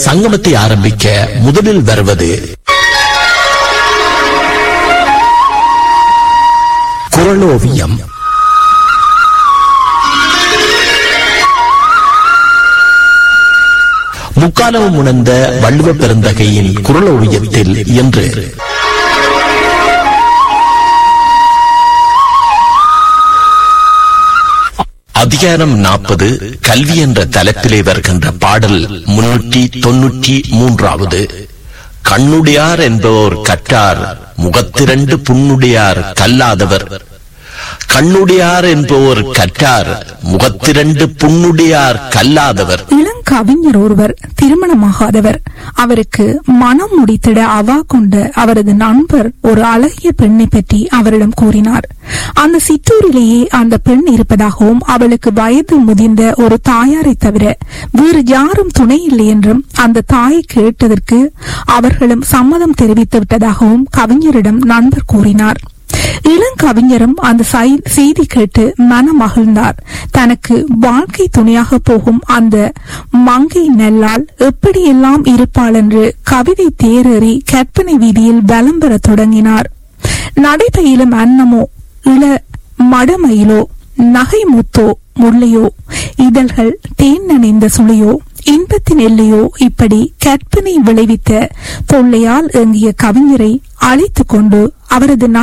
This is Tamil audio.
சங்கமத்தை ஆரம்பிக்க முதலில் வருவது குரலோவியம் முக்காலமும் உணர்ந்த வள்ளுவ பெருந்தகையின் குரலோவியத்தில் என்று அதிகாரம் நாற்பது கல்வி என்ற தலைப்பிலே வருகின்ற பாடல் முன்னூற்றி தொன்னூற்றி மூன்றாவது கண்ணுடையார் என்பவர் கற்றார் முகத்திரண்டு புண்ணுடையார் கல்லாதவர் கண்ணுடையார் என்பவர் கற்றார் முகத்திரண்டு புண்ணுடையார் கல்லாதவர் இளங்கவிஞர் ஒருவர் திருமணமாகாதவர் அவருக்கு மனம் முடித்திட அவா கொண்ட அவரது நண்பர் ஒரு அழகிய பெண்ணை பற்றி அவரிடம் கூறினார் அந்த சிற்றூரிலேயே அந்த பெண் இருப்பதாகவும் அவளுக்கு வயது முதிர்ந்த ஒரு தாயாரை தவிர வேறு யாரும் துணை இல்லை என்றும் அந்த தாயை கேட்டதற்கு அவர்களும் சம்மதம் தெரிவித்து விட்டதாகவும் கவிஞரிடம் நண்பர் கூறினார் இளங்கவிஞரும் அந்த சை- செய்தி கேட்டு மனம் மகிழ்ந்தார் தனக்கு வாழ்க்கை துணையாக போகும் அந்த மங்கை நெல்லால் எப்படியெல்லாம் இருப்பாள் என்று கவிதை தேரேறி கற்பனை வீதியில் பலம் பெறத் தொடங்கினார் நடைபயிலும் அன்னமோ இள மடமயிலோ நகை முத்தோ முள்ளையோ இதழ்கள் தேன் நனைந்த சுளையோ இன்பத்தின் எல்லையோ இப்படி கற்பனை விளைவித்த தொல்லையால் ஏங்கிய கவிஞரை அழைத்துக் கொண்டு அவரது